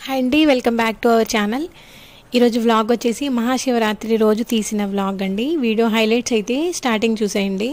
Hi అండి welcome back to our channel ఈరోజు vlog వచ్చేసి మహాశివరాత్రి రోజు తీసిన వ్లాగ్ అండి వీడియో హైలైట్స్ అయితే స్టార్టింగ్ చూసేయండి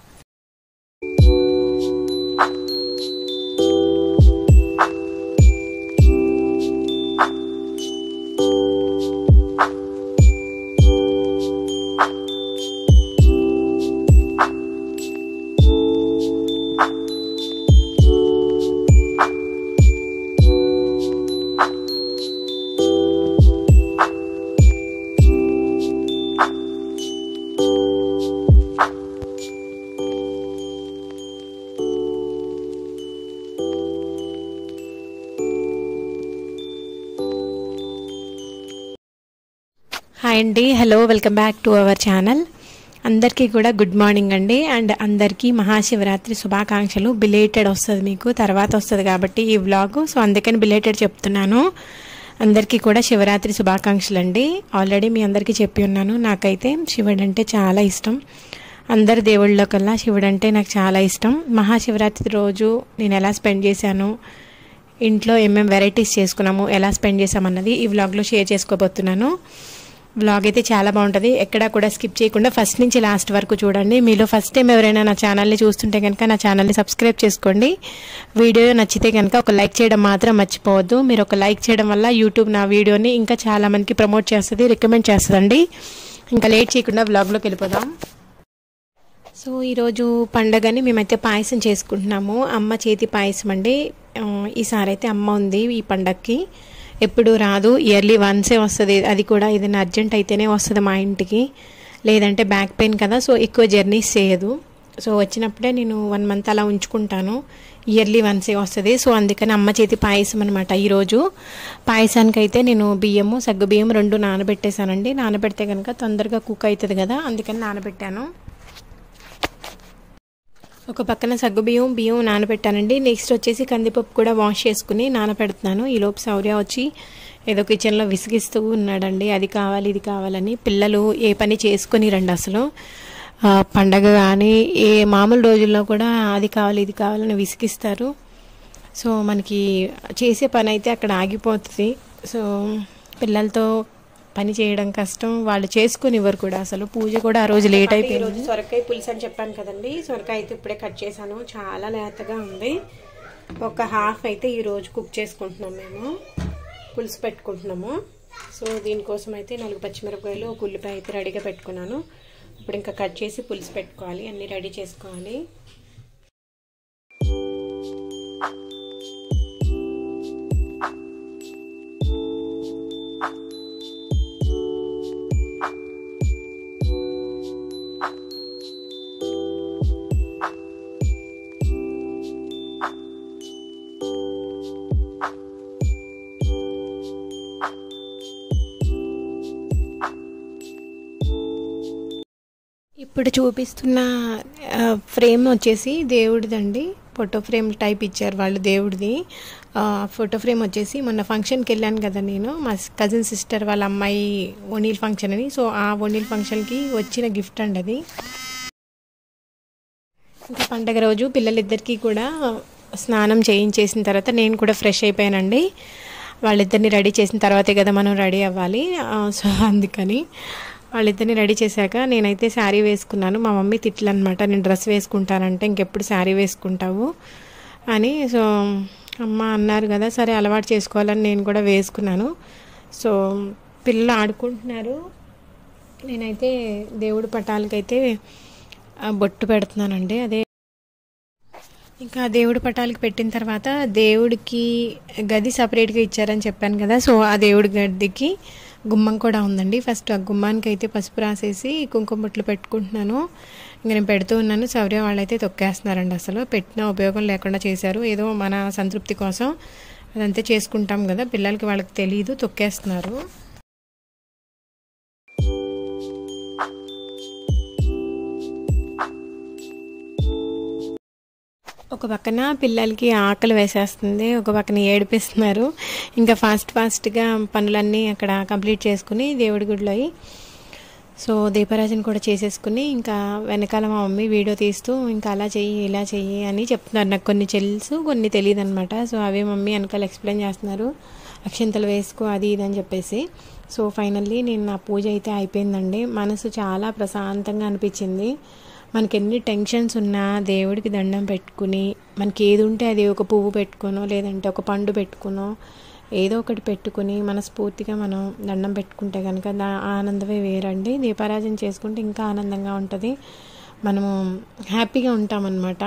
హాయ్ అండి hello welcome back to our channel అందరికీ కూడా గుడ్ మార్నింగ్ అండి అండ్ అందరికీ మహాశివరాత్రి శుభాకాంక్షలు బిలేటెడ్ వస్తుంది మీకు తర్వాత వస్తుంది కాబట్టి ఈ వ్లాగ్ సో అందుకని బిలేటెడ్ చెప్తున్నాను అందరికీ కూడా శివరాత్రి శుభాకాంక్షలు అండి ఆల్రెడీ మీ అందరికీ చెప్పి ఉన్నాను నాకైతే శివుడు అంటే చాలా ఇష్టం అందరి దేవుళ్ళ కల్లా శివుడు అంటే నాకు చాలా ఇష్టం మహాశివరాత్రి రోజు నేను ఎలా స్పెండ్ చేశాను ఇంట్లో ఏమేమి వెరైటీస్ చేసుకున్నాము ఎలా స్పెండ్ చేసామన్నది ఈ వ్లాగ్లో షేర్ చేసుకోబోతున్నాను వ్లాగ్ అయితే చాలా బాగుంటుంది ఎక్కడా కూడా స్కిప్ చేయకుండా ఫస్ట్ నుంచి లాస్ట్ వరకు చూడండి మీలో ఫస్ట్ టైం ఎవరైనా నా ఛానల్ని చూస్తుంటే కనుక నా ఛానల్ని సబ్స్క్రైబ్ చేసుకోండి వీడియో నచ్చితే కనుక ఒక లైక్ చేయడం మాత్రం మర్చిపోవద్దు మీరు ఒక లైక్ చేయడం వల్ల యూట్యూబ్ నా వీడియోని ఇంకా చాలా మందికి ప్రమోట్ చేస్తుంది రికమెండ్ చేస్తుందండి ఇంకా లేట్ చేయకుండా వ్లాగ్లోకి వెళ్ళిపోదాం సో ఈరోజు పండగని మేమైతే పాయసం చేసుకుంటున్నాము అమ్మ చేతి పాయసం అండి ఆ, ఈసారి అయితే అమ్మ ఉంది ఈ పండగకి ఎప్పుడు రాదు ఇయర్లీ వన్సే వస్తుంది అది కూడా ఏదైనా అర్జెంట్ అయితేనే వస్తుంది మా ఇంటికి లేదంటే బ్యాక్ పెయిన్ కదా సో ఎక్కువ జర్నీస్ చేయదు సో వచ్చినప్పుడే నేను వన్ మంత్ అలా ఉంచుకుంటాను ఇయర్లీ వన్సే వస్తుంది సో అందుకని అమ్మ చేతి పాయసం అనమాట ఈరోజు పాయసానికి అయితే నేను బియ్యము సగ్గు బియ్యం రెండు నానబెట్టేశానండి నానబెడితే కనుక తొందరగా కుక్ అవుతుంది కదా అందుకని నానబెట్టాను ఒక పక్కన సగ్గు బియ్యం బియ్యం నానబెట్టానండి నెక్స్ట్ వచ్చేసి కందిపప్పు కూడా వాష్ చేసుకుని నానబెడుతున్నాను ఈలోపు శౌర్య వచ్చి ఏదో కిచెన్లో విసిగిస్తూ ఉన్నాడండి అది కావాలి ఇది కావాలని పిల్లలు ఏ పని చేసుకొని రండి అసలు ఆ, పండగ కానీ ఏ మామూలు రోజుల్లో కూడా అది కావాలి ఇది కావాలని విసిగిస్తారు సో మనకి చేసే పని అయితే అక్కడ ఆగిపోతుంది సో పిల్లలతో పని చేయడం కష్టం వాళ్ళు చేసుకుని ఇవ్వరు కూడా అసలు పూజ కూడా ఆ రోజు లేట్ అయిపోయింది రోజు సొరకాయ పులుసు అని చెప్పాను కదండి సొరకాయ అయితే ఇప్పుడే కట్ చేశాను చాలా లేతగా ఉంది ఒక హాఫ్ అయితే ఈ రోజు కుక్ చేసుకుంటున్నాం మేము పులుసు పెట్టుకుంటున్నాము సో దీనికోసం అయితే నాలుగు పచ్చిమిరపకాయలు ఒక ఉల్లిపాయ అయితే రెడీగా పెట్టుకున్నాను ఇప్పుడు ఇంకా కట్ చేసి పులుసు పెట్టుకోవాలి అన్నీ రెడీ చేసుకోవాలి ఇప్పుడు చూపిస్తున్న ఆ, ఫ్రేమ్ వచ్చేసి దేవుడిదండి ఫోటో ఫ్రేమ్ టైప్ ఇచ్చారు వాళ్ళు దేవుడిది ఆ, ఫోటో ఫ్రేమ్ వచ్చేసి మొన్న ఫంక్షన్కి వెళ్ళాను కదా నేను మా కజిన్ సిస్టర్ వాళ్ళ అమ్మాయి ఒనీల్ ఫంక్షన్ అని సో ఆ ఒనీల్ ఫంక్షన్కి వచ్చిన గిఫ్ట్ అండి అది ఇంకా పండగ రోజు పిల్లలిద్దరికీ కూడా స్నానం చేయించేసిన తర్వాత నేను కూడా ఫ్రెష్ అయిపోయానండి వాళ్ళిద్దరిని రెడీ చేసిన తర్వాతే కదా మనం రెడీ అవ్వాలి ఆ, సో అందుకని వాళ్ళిద్దరిని రెడీ చేశాక నేనైతే శారీ వేసుకున్నాను మా మమ్మీ తిట్లనమాట నేను డ్రెస్ వేసుకుంటానంటే ఇంకెప్పుడు శారీ వేసుకుంటావు అని సో అమ్మ అన్నారు కదా సరే అలవాటు చేసుకోవాలని నేను కూడా వేసుకున్నాను సో పిల్లలు ఆడుకుంటున్నారు నేనైతే దేవుడి పటాలకైతే ఆ, బొట్టు పెడుతున్నానండి అదే ఇంకా దేవుడి పటాలకి పెట్టిన తర్వాత దేవుడికి గది సపరేట్గా ఇచ్చారని చెప్పాను కదా సో ఆ దేవుడి గదికి గుమ్మం కూడా ఉందండి ఫస్ట్ ఆ గుమ్మానికి అయితే పసుపు రాసేసి కుంకుమ బొట్లు పెట్టుకుంటున్నాను ఇంకా నేను పెడుతూ ఉన్నాను శౌర్య వాళ్ళైతే తొక్కేస్తున్నారండి అసలు పెట్టిన ఉపయోగం లేకుండా చేశారు ఏదో మన సంతృప్తి కోసం అదంతా చేసుకుంటాం కదా పిల్లలకి వాళ్ళకి తెలియదు తొక్కేస్తున్నారు ఒక పక్కన పిల్లలకి ఆకలి వేసేస్తుంది ఒక పక్కన ఏడిపిస్తున్నారు ఇంకా ఫాస్ట్ ఫాస్ట్గా పనులన్నీ అక్కడ కంప్లీట్ చేసుకుని దేవుడి గుడిలో అయి సో దీపారాజన కూడా చేసేసుకుని ఇంకా వెనకాల మా మమ్మీ వీడియో తీస్తూ ఇంకా అలా చెయ్యి ఇలా చెయ్యి అని చెప్తున్నారు నాకు కొన్ని తెలుసు కొన్ని తెలియదు అనమాట సో అవే మమ్మీ వెనకాల ఎక్స్ప్లెయిన్ చేస్తున్నారు అక్షింతలు వేసుకో అది ఇది అని చెప్పేసి సో ఫైనల్లీ నేను నా పూజ అయితే అయిపోయిందండి మనసు చాలా ప్రశాంతంగా అనిపించింది మనకి ఎన్ని టెన్షన్స్ ఉన్నా దేవుడికి దండం పెట్టుకుని మనకి ఏది ఉంటే అది ఒక పువ్వు పెట్టుకునో లేదంటే ఒక పండు పెట్టుకునో ఏదో ఒకటి పెట్టుకుని మనస్ఫూర్తిగా మనం దండం పెట్టుకుంటే కనుక దా ఆనందమే వేరండి దీపారాజన చేసుకుంటే ఇంకా ఆనందంగా ఉంటుంది మనము హ్యాపీగా ఉంటామన్నమాట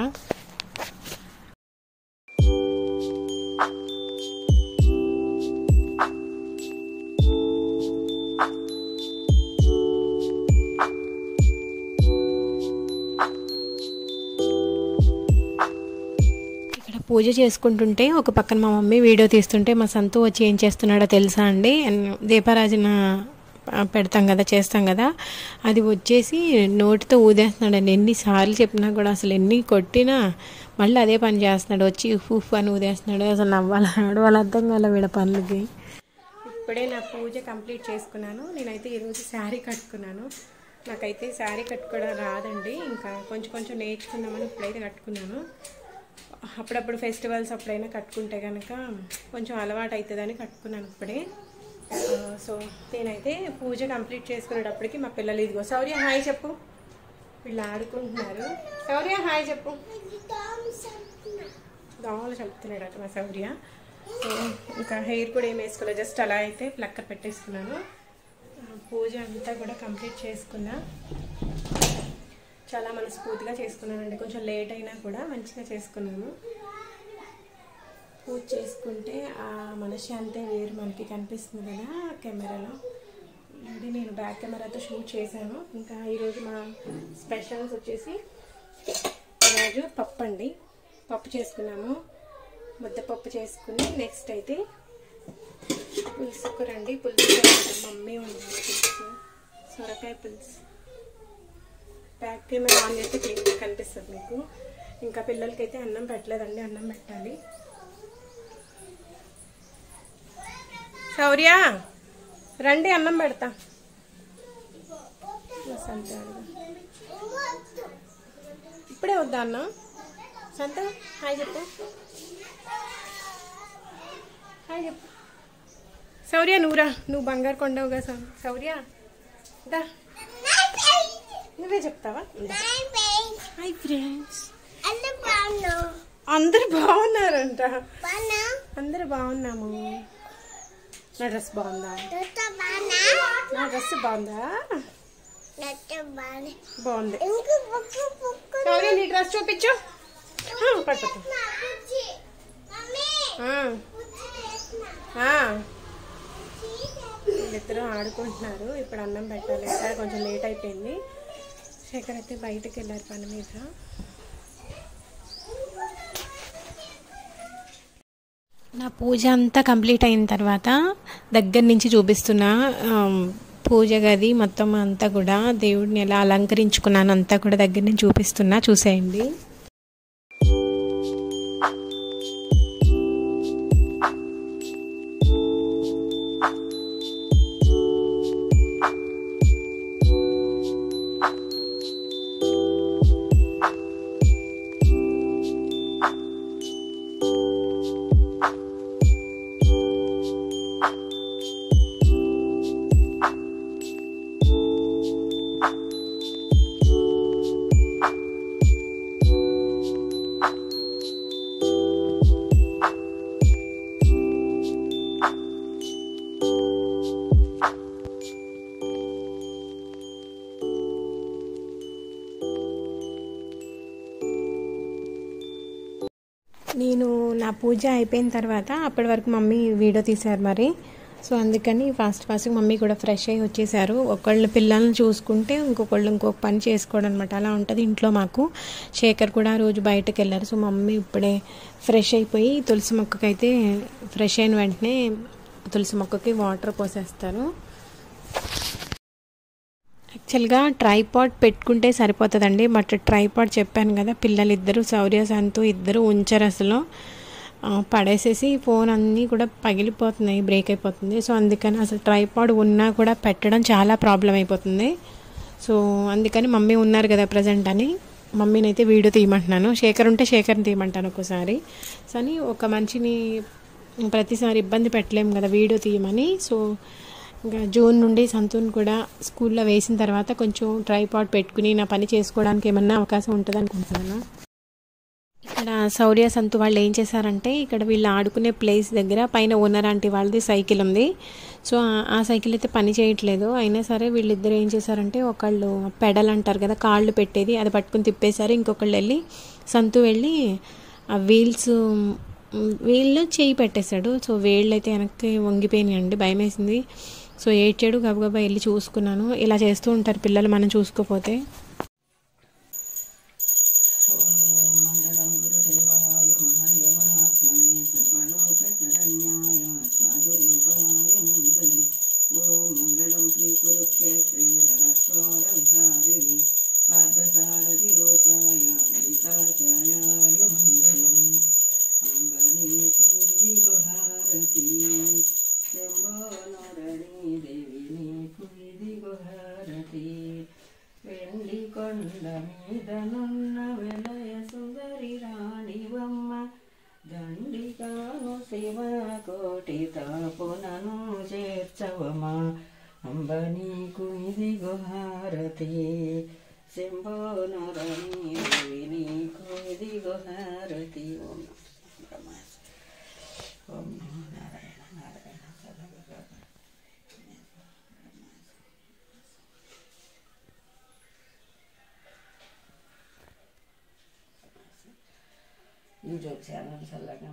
ఇక్కడ పూజ చేసుకుంటుంటే ఒక పక్కన మా మమ్మీ వీడియో తీస్తుంటే మా సంతు వచ్చి ఏం చేస్తున్నాడో తెలుసా అండి అండ్ దీపారాజన ఆ, పెడతాం కదా చేస్తాం కదా అది వచ్చేసి నోటితో ఊదేస్తున్నాడు ఎన్నిసార్లు చెప్పినా కూడా అసలు ఎన్ని కొట్టినా మళ్ళీ అదే పని చేస్తున్నాడు వచ్చి ఉఫ్ ఉఫ్ అని ఊదేస్తున్నాడు అసలు నవ్వాలి ఆడవాళ్ళు అర్థం కాలే వీళ్ళ పనులకి ఇప్పుడే నా పూజ కంప్లీట్ చేసుకున్నాను నేనైతే ఈరోజు శారీ కట్టుకున్నాను నాకైతే శారీ కట్టుకోవడం రాదండి ఇంకా కొంచెం కొంచెం నేర్చుకుందామని ఇప్పుడైతే కట్టుకున్నాను అప్పుడప్పుడు ఫెస్టివల్స్ అప్పుడైనా కట్టుకుంటే కనుక కొంచెం అలవాటు అవుతుందని కట్టుకున్నాను ఇప్పుడే ఆ, సో నేనైతే పూజ కంప్లీట్ చేసుకునేటప్పటికి మా పిల్లలు ఇదిగో శౌర్య హాయ్ చెప్పు వీళ్ళు ఆడుకుంటున్నారు శౌర్య హాయ్ చెప్పు దోమలు చెప్తున్నాడు మా శౌర్య సో ఇంకా హెయిర్ కూడా ఏం వేసుకోలేదు జస్ట్ అలా అయితే ప్లక్కర్ పెట్టేసుకున్నాను ఆ, పూజ అంతా కూడా కంప్లీట్ చేసుకున్నా చాలా మనస్ఫూర్తిగా చేసుకున్నానండి కొంచెం లేట్ అయినా కూడా మంచిగా చేసుకున్నాను పూజ చేసుకుంటే ఆ మనశ్శాంతే వేరు మనకి కనిపిస్తుంది కదా కెమెరాలో ఇది నేను బ్యాక్ కెమెరాతో షూట్ చేశాను ఇంకా ఈరోజు మా స్పెషల్స్ వచ్చేసి ఈరోజు పప్పు అండి పప్పు చేసుకున్నాము ముద్దపప్పు చేసుకుని నెక్స్ట్ అయితే పులుసు కూర అండి పులుసు మమ్మీ ఉంది పులుసు సొరకాయ పులుసు బ్యాక్ కెమెరా ఆన్ చేస్తే క్లియర్గా కనిపిస్తుంది మీకు ఇంకా పిల్లలకైతే అన్నం పెట్టలేదండి అన్నం పెట్టాలి శౌర్య రండి అన్నం పెడతా సంత అడుగు. ఇప్పుడే వద్దా అన్న సంత హాయ్ చెప్పు హాయ్ చెప్పు శౌర్య నువ్వురా నువ్వు బంగారు కొండవుగా శౌ- శౌర్య దా నువ్వే చెప్తావా హాయ్ ఫ్రెండ్స్ అందరు బాగున్నారంట అందరు బాగున్నాము నా డ్రెస్ బాగుందా నా డ్రెస్ బాగుందా బాగుంది సౌర్య నీ డ్రెస్ చూపించు ఆ, పట్టు పట్టు. ఆ, ఆ. వీళ్ళిద్దరూ ఆడుకుంటున్నారు ఇప్పుడు అన్నం పెట్టాలి ఇక్కడ కొంచెం లేట్ అయిపోయింది శేఖర్ అయితే బయటకు వెళ్ళారు పని మీద నా పూజ అంతా కంప్లీట్ అయిన తర్వాత దగ్గర నుంచి చూపిస్తున్నా ఆమ్, పూజ గది మొత్తం అంతా కూడా దేవుడిని ఎలా అలంకరించుకున్నాను అంతా కూడా దగ్గర నుంచి చూపిస్తున్నా చూసేయండి నేను నా పూజ అయిపోయిన తర్వాత అప్పటి వరకు మమ్మీ వీడియో తీశారు మరి సో అందుకని ఫాస్ట్ ఫాస్ట్గా మమ్మీ కూడా ఫ్రెష్ అయ్యి వచ్చేసారు ఒకళ్ళు పిల్లల్ని చూసుకుంటే ఇంకొకళ్ళు ఇంకొక పని చేసుకోవడం అనమాట అలా ఉంటుంది ఇంట్లో మాకు శేఖర్ కూడా ఆ రోజు బయటకు వెళ్ళారు సో మమ్మీ ఇప్పుడే ఫ్రెష్ అయిపోయి తులసి మొక్కకైతే ఫ్రెష్ అయిన వెంటనే తులసి మొక్కకి వాటర్ పోసేస్తారు యాక్చువల్గా ట్రైపాడ్ పెట్టుకుంటే సరిపోతుందండి బట్ ట్రైపాడ్ చెప్పాను కదా పిల్లలు ఇద్దరు శౌర్య సంతు ఇద్దరు ఉంచరు అసలు ఆ, పడేసేసి ఫోన్ అన్నీ కూడా పగిలిపోతున్నాయి బ్రేక్ అయిపోతుంది సో అందుకని అసలు ట్రైపాడ్ ఉన్నా కూడా పెట్టడం చాలా ప్రాబ్లం అయిపోతుంది సో అందుకని మమ్మీ ఉన్నారు కదా ప్రజెంట్ అని మమ్మీని అయితే వీడియో తీయమంటున్నాను శేఖర్ ఉంటే శేఖర్ని తీయమంటాను ఒక్కోసారి సో అని ఒక మనిషిని ప్రతిసారి ఇబ్బంది పెట్టలేము కదా వీడియో తీయమని సో ఇంకా జూన్ నుండి సంతూన్ కూడా స్కూల్లో వేసిన తర్వాత కొంచెం ట్రైపాడ్ పెట్టుకుని నా పని చేసుకోవడానికి ఏమన్నా అవకాశం ఉంటుంది అనుకుంటున్నాను ఇక్కడ శౌర్య సంతు వాళ్ళు ఏం చేశారంటే ఇక్కడ వీళ్ళు ఆడుకునే ప్లేస్ దగ్గర పైన ఓనర్ ఆంటీ వాళ్ళది సైకిల్ ఉంది సో ఆ- ఆ సైకిల్ అయితే పని చేయట్లేదు అయినా సరే వీళ్ళిద్దరు ఏం చేశారంటే ఒకళ్ళు పెడల్ అంటారు కదా కాళ్ళు పెట్టేది అది పట్టుకుని తిప్పేశారు ఇంకొకళ్ళు వెళ్ళి సంతు వెళ్ళి ఆ వీల్స్ వీళ్ళు చేయి పెట్టేశాడు సో వేళ్ళు అయితే వెనక్కి వంగిపోయినాయండి భయం వేసింది సో ఏడ్చాడు గబగబా వెళ్ళి చూసుకున్నాను ఇలా చేస్తూ ఉంటారు పిల్లలు మనం చూసుకోపోతే మంగళం గురుదేవాయ మహాయమాత్మనే సర్వలోకశరణ్యాయ సాధురూపాయ మంగళం ఓం మంగళం శ్రీ కురుక్షేత్రే రణక్షోర విహారిణి పార్థసారథి రూపాయ గీతాచార్యాయ మంగళం అంబనీ కుది గుహారతి శంభో నరణీ దేవిని కుది గుహారతి వెండి కొండ మీదనున్న వెలయ సుందరి రాణివమ్మ దండికాను శివ కోటి తాపునను చేర్చవమా అంబ నీకు ఇది గుహారతి శంభో నరణి దేవి నీకు ఇది గుహారతి ఓం నమః బ్రహ్మాయ. ఓం నమో నారాయణ నారాయణ సర్వగత యూట్యూబ్ ఛానల్ చల్లగా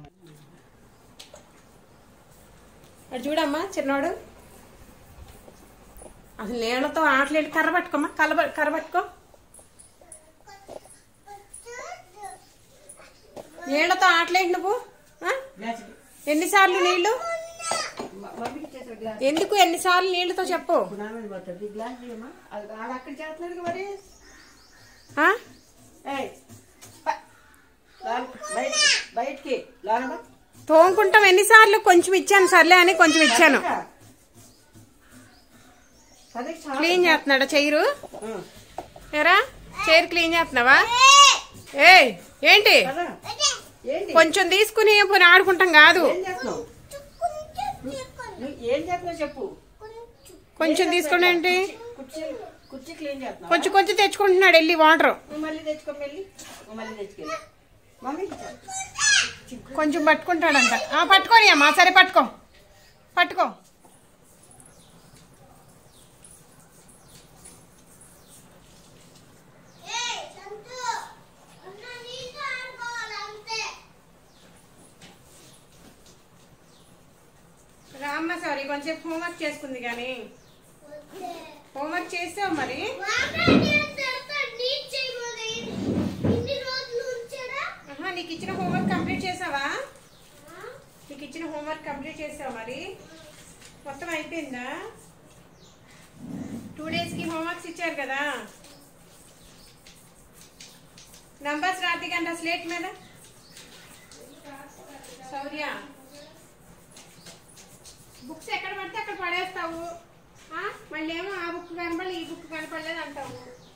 అటు చూడమ్మా చిన్నోడు అసలు నీళ్ళతో ఆటలేడు కర్ర పట్టుకోమ్మా కర్ర కర్ర పట్టుకో నీళ్ళతో ఆటలేడు నువ్వు ఆ? ఎన్నిసార్లు నీళ్లు మమ్మీకి చేసే గ్లాస్ ఎందుకు ఎన్నిసార్లు నీళ్లతో చెప్పు పునామని పోతుంది గ్లాస్ ఇవ్వమా అది ఆడ అక్కడ చేస్తున్నారు మరి ఆ? ఏయ్, ప. లోన- బయట బయటికి లోనమా తోముకుంటాం ఎన్నిసార్లు కొంచెం ఇచ్చాను సర్లే అని కొంచెం ఇచ్చాను అదే చాలా క్లీన్ చేస్తున్నాడా చైరు ఆ, ఎరా చైర్ క్లీన్ చేస్తున్నావా ఏయ్ ఏంటి కదా ఏంటి కొంచెం తీసుకుని పోనీ ఆడుకుంటాం కాదు ఏం చేస్తున్నావు నువ్వు ఏం చేస్తున్నావు చెప్పు కొంచెం తీసుకుని ఏంటి కుర్చీ కుర్చీ క్లీన్ చేస్తున్నావు కొంచెం కొంచెం తెచ్చుకుంటున్నాడు వెళ్ళి వాటర్ నువ్వు మళ్ళీ తెచ్చుకో వెళ్ళి నువ్వు మళ్ళీ తెచ్చుకెళ్ళి మమ్మీకి చెప్పు. కొంచెం పట్టుకుంటాడంట ఆ, పట్టుకోని అమ్మా సరే పట్టుకో పట్టుకో రామ్మ సారీ కొంచెం హోంవర్క్ చేసుకుంది కానీ హోంవర్క్ చేసావు మరి ఆహా, నీకు ఇచ్చిన హోంవర్క్ కంప్లీట్ చేసావా నీకు ఇచ్చిన హోంవర్క్ కంప్లీట్ చేసావా మరి మొత్తం అయిపోయిందా టూ డేస్కి హోంవర్క్స్ ఇచ్చారు కదా నంబర్స్ రాతికంట స్లేట్ మీద శౌర్య బుక్స్ ఎక్కడ పడితే అక్కడ పడేస్తావు ఆ? మళ్ళీ ఏమో ఆ బుక్ కనపడలేదు ఈ బుక్ కనపడలేదు అంటావు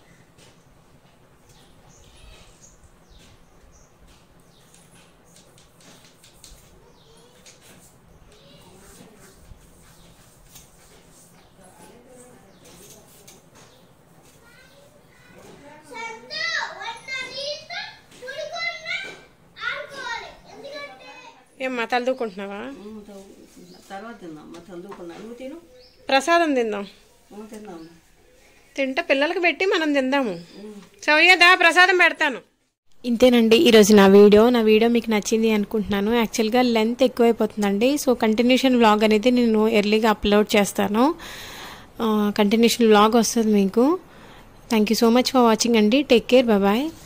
ఏమ్మా తలదూకుంటున్నావా ఉమ్, తో- తర్వాత తిందాం మా చదువుకున్నా నువ్వు తిను ప్రసాదం తిందాం నువ్వు తిందాం తింటే పిల్లలకి పెట్టి మనం తిందాము చౌయ్యదా ప్రసాదం పెడతాను ఇంతేనండి ఈరోజు నా వీడియో నా వీడియో మీకు నచ్చింది అనుకుంటున్నాను యాక్చువల్గా లెంత్ ఎక్కువైపోతుందండి సో కంటిన్యూషన్ వ్లాగ్ అనేది నేను ఎర్లీగా అప్లోడ్ చేస్తాను కంటిన్యూషన్ వ్లాగ్ వస్తుంది మీకు thank you so much for watching అండి టేక్ కేర్ బాయ్